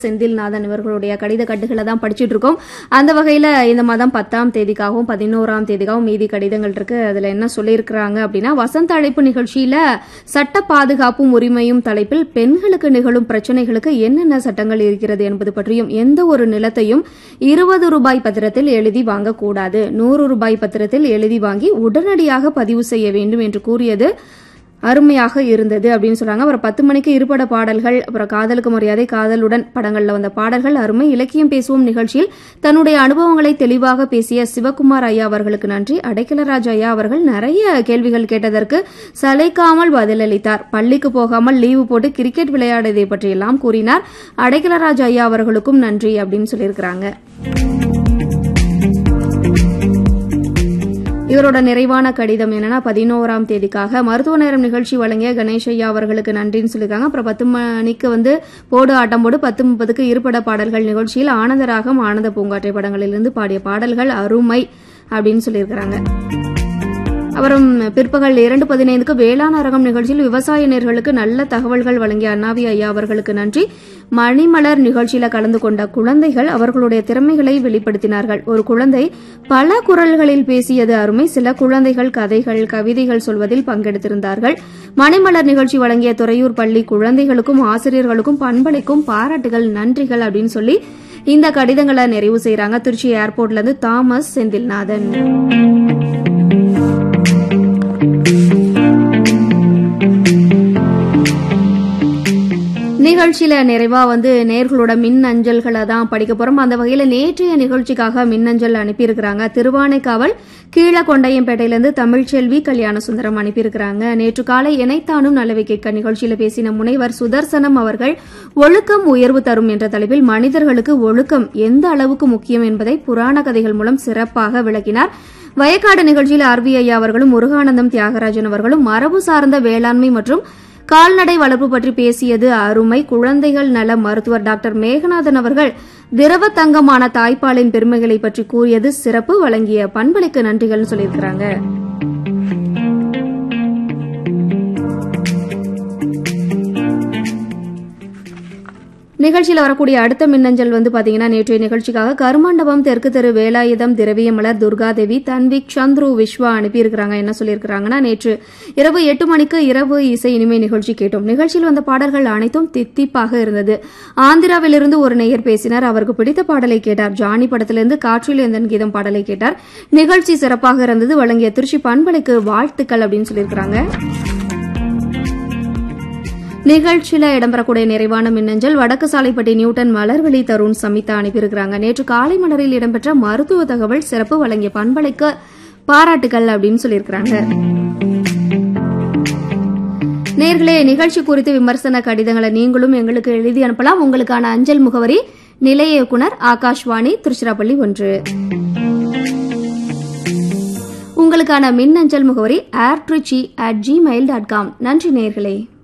செந்தில்நாதன் இவர்களுடைய கடித கட்டுகளை தான் படிச்சுட்டு இருக்கோம் அந்த வகையில இந்த மாதம் பத்தாம் தேதிக்காகவும் பதினோராம் தேதிக்காகவும் மீதி கடிதங்கள் இருக்கு அதுல என்ன சொல்லியிருக்கிறாங்க அப்படின்னா வசந்த அழைப்பு நிகழ்ச்சியில சட்ட பாதுகாப்பும் உரிமையும் தலைப்பில் பெண்களுக்கு நிகழும் பிரச்சனைகளுக்கு என்னென்ன சட்டங்கள் இருக்கிறது என்பது பற்றியும் எந்த ஒரு நிலத்தையும் இருபது ரூபாய் பத்திரத்தில் எழுதி வாங்கக்கூடாது நூறு ரூபாய் பத்திரத்தில் எழுதி வாங்கி உடனடியாக பதிவு செய்ய வேண்டும் என்று கூறியது அருமையாக இருந்தது அப்படின்னு சொல்றாங்க அப்புறம் பத்து மணிக்கு இருபட பாடல்கள் அப்புறம் காதலுக்கு மரியாதை காதலுடன் படங்கள்ல வந்த பாடல்கள் அருமை இலக்கியம் பேசுவோம் நிகழ்ச்சியில் தன்னுடைய அனுபவங்களை தெளிவாக பேசிய சிவகுமார் ஐயா அவர்களுக்கு நன்றி அடைக்கலராஜ் ஐயா அவர்கள் நிறைய கேள்விகள் கேட்டதற்கு சளைக்காமல் பதிலளித்தார் பள்ளிக்கு போகாமல் லீவு போட்டு கிரிக்கெட் விளையாடுவதை பற்றியெல்லாம் கூறினார் அடைக்கலராஜ் ஐயா அவர்களுக்கும் நன்றி அப்படின்னு சொல்லியிருக்கிறாங்க இவரோட நிறைவான கடிதம் என்னன்னா பதினோராம் தேதிக்காக மருத்துவ நேரம் நிகழ்ச்சி வழங்கிய கணேஷ் ஐயா அவர்களுக்கு நன்றின்னு சொல்லியிருக்காங்க அப்புறம் பத்து மணிக்கு வந்து போடு ஆட்டம் போடு பத்து முப்பதுக்கு இருபட பாடல்கள் நிகழ்ச்சியில் ஆனந்தராகம் ஆனந்த பூங்காற்றை படங்களிலிருந்து பாடிய பாடல்கள் அருமை அப்படின்னு சொல்லியிருக்கிறாங்க அப்புறம் பிற்பகல் இரண்டு பதினைந்துக்கு வேளாண் அரங்கம் நிகழ்ச்சியில் விவசாய நேர்களுக்கு நல்ல தகவல்கள் வழங்கிய அண்ணாவி ஐயா அவர்களுக்கு நன்றி மணிமலர் நிகழ்ச்சியில கலந்து கொண்ட குழந்தைகள் அவர்களுடைய திறமைகளை வெளிப்படுத்தினார்கள் ஒரு குழந்தை பல குரல்களில் பேசியது அருமை சில குழந்தைகள் கதைகள் கவிதைகள் சொல்வதில் பங்கெடுத்திருந்தார்கள் மணிமலர் நிகழ்ச்சி வழங்கிய துறையூர் பள்ளி குழந்தைகளுக்கும் ஆசிரியர்களுக்கும் பண்பளிக்கும் பாராட்டுகள் நன்றிகள் அப்படின்னு சொல்லி இந்த கடிதங்களை நிறைவு செய்யறாங்க திருச்சி ஏர்போர்ட்ல இருந்து தாமஸ் செந்தில்நாதன் நிகழ்ச்சியில நிறைவா வந்து நேர்களோட மின் அஞ்சல்களை தான் படிக்க போறோம் அந்த வகையில நேற்றைய நிகழ்ச்சிக்காக மின்னஞ்சல் அனுப்பியிருக்கிறாங்க திருவானைக்காவல் கீழகொண்டையம்பேட்டையிலிருந்து தமிழ்ச்செல்வி கல்யாண சுந்தரம் அனுப்பியிருக்கிறாங்க நேற்று காலை இணைத்தானும் நல்லவை கேட்க நிகழ்ச்சியில பேசின முனைவர் சுதர்சனம் அவர்கள் ஒழுக்கம் உயர்வு தரும் என்ற தலைப்பில் மனிதர்களுக்கு ஒழுக்கம் எந்த அளவுக்கு முக்கியம் என்பதை புராண கதைகள் மூலம் சிறப்பாக விளக்கினார் வயக்காடு நிகழ்ச்சியில் ஆர்வி ஐயா அவர்களும் முருகானந்தம் தியாகராஜன் அவர்களும் மரபு சார்ந்த வேளாண்மை மற்றும் கால்நடை வளர்ப்பு பற்றி பேசியது அருமை குழந்தைகள் நல மருத்துவர் டாக்டர் மேகநாதன் அவர்கள் திரவ தங்கமான தாய்ப்பாலின் பெருமைகளை பற்றி கூறியது சிறப்பு வழங்கிய பண்பளிக்கு நன்றிகள் சொல்லியிருக்கிறாங்க நிகழ்ச்சியில் வரக்கூடிய அடுத்த மின்னஞ்சல் வந்து பாத்தீங்கன்னா நேற்றைய நிகழ்ச்சிக்காக கருமண்டபம் தெற்கு தெரு வேலாயுதம் திரவியமலர் துர்காதேவி தன்விக் சந்துரு விஸ்வா அனுப்பியிருக்கிறாங்க என்ன சொல்லியிருக்கிறாங்கன்னா நேற்று இரவு எட்டு மணிக்கு இரவு இசை இனிமை நிகழ்ச்சி கேட்டோம் நிகழ்ச்சியில் வந்த பாடல்கள் அனைத்தும் தித்திப்பாக இருந்தது ஆந்திராவிலிருந்து ஒரு நேயர் பேசினார் அவருக்கு பிடித்த பாடலை கேட்டார் ஜானி படத்திலிருந்து காற்றில் எந்தன் கீதம் பாடலை கேட்டார் நிகழ்ச்சி சிறப்பாக இருந்தது வழங்கிய திருச்சி பண்பலைக்கு வாழ்த்துக்கள் அப்படின்னு சொல்லியிருக்கிறாங்க நிகழ்ச்சியில இடம்பெறக்கூடிய நிறைவான மின்னஞ்சல் வடக்கு சாலைப்பட்டி நியூட்டன் மலர்வெளி தருண் சமிதா அனுப்பியிருக்கிறாங்க நேற்று காலை மலரில் இடம்பெற்ற மருத்துவ தகவல் சிறப்பு வழங்கிய பண்பலைக்கு பாராட்டுகள் அப்படின்னு சொல்லியிருக்கிறாங்க நேர்களே நிகழ்ச்சி குறித்து விமர்சன கடிதங்களை நீங்களும் எங்களுக்கு எழுதி அனுப்பலாம் உங்களுக்கான அஞ்சல் முகவரி நிலைய இயக்குனர் ஆகாஷ்வாணி திருச்சிராப்பள்ளி ஒன்று உங்களுக்கான மின்னஞ்சல் முகவரி air Trichy at Gmail dot com நன்றி நேர்களே